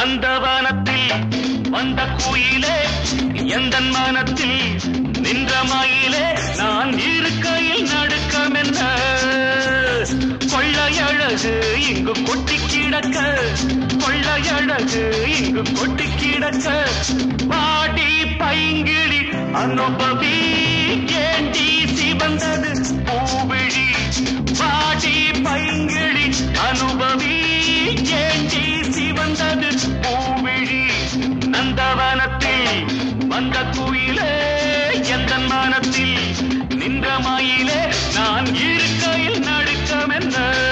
நந்தவனத்தில் வந்த குயிலே எந்த மனத்தில் நின்ற மயிலே நான் இருக்கையில் நடுக்கமென்ன கொள்ளையழகு இங்கு கொட்டி கிடக்க கொள்ளையழகு இங்கு கொட்டி கிடக்க பாடி பைங்கிழி அனுபவி ஏண்டி சிவந்தது பூவிழி பாடி பைங்கிழி அனுபவி ஏண்டி சிவந்தது பூவிழி நந்தவனத்தில் வந்த குயிலே எந்த மனத்தில் நின்ற மயிலே நான் இருக்கையில் நடுக்கமென்ன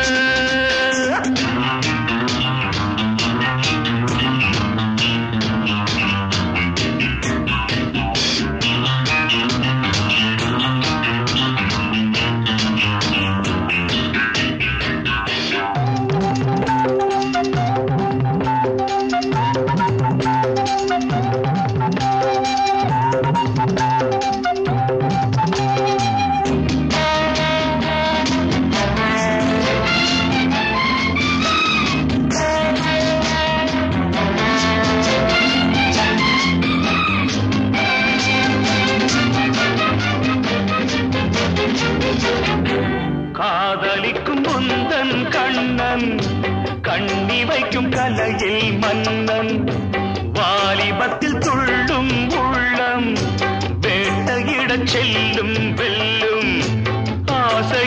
காதலிக்கும் முந்தன் கண்ணன் கண்ணி வைக்கும் கலையில் மன்னன் வாலிபத்தில் துள்ளும் உள்ளம் வேட்டையிடச் செல்லும் வெல்லும் ஆசை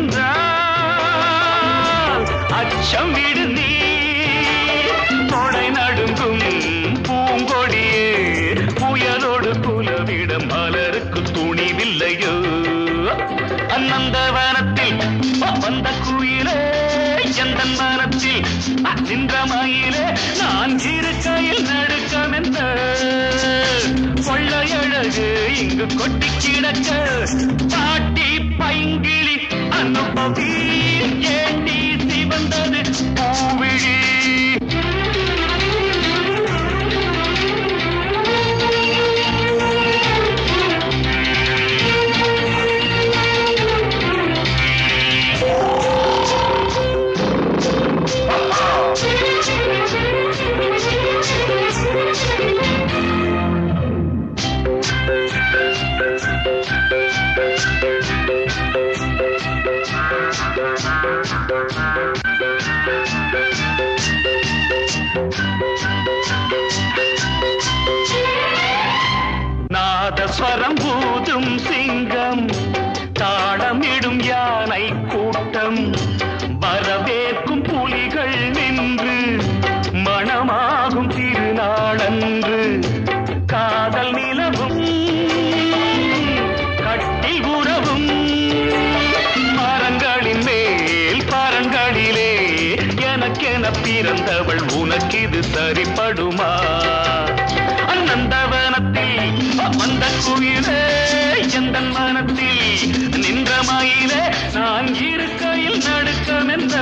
இருந்தால் அச்சம் விடு நீ கொடை நடுங்கும் பூங்கொடியே புயலோடு குலவிட மலருக்கு துணிவில்லையோ அநந்தவனத்தில் வந்த குயிலே எந்த மனத்தில் நின்ற மயிலே நான் இருக்கையில் நடுக்கமென்ன கொள்ளையழகு இங்கு கொட்டி கிடக்க பாட்டி பைங்கிளி அனுபவி ஏண்டி சிவந்தது பூவிழி நாதஸ்வரம் பூதும் சிங்கம் தாளமிடும் யானை கூட்டம் வரவேற்கும் புலிகள் நின்று மணமாகும் திருநாளன்று காதல் நிலவும் கட்டி உறவும் மரங்களின் மேல் பரங்களிலே எனக்கென பிறந்தவள் உனக்கிது சரிப்படுமா அநந்தவனத்தில் வந்த குயிலே எந்த மனத்தில் நின்ற மயிலே நான் இருக்கையில் நடுக்கமென்ற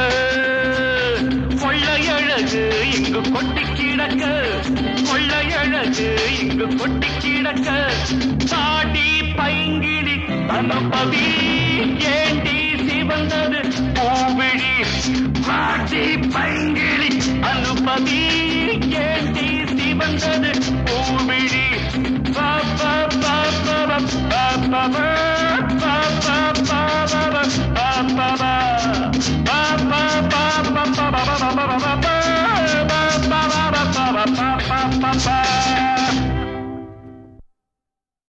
கொள்ளையழகு இங்கு கொட்டி கிடக்க கொள்ளையழகு இங்கு கொட்டி கிடக்க பாடி பைங்கிடி அனுபவி ஏண்டி சிவந்தது பூவிழி பாடி பைங்கிழி அனுபவி ஏண்டி சிவந்தது பூவிழி பா பா பா பா பா பா பா பா பா பா பா பா பா பா பா பா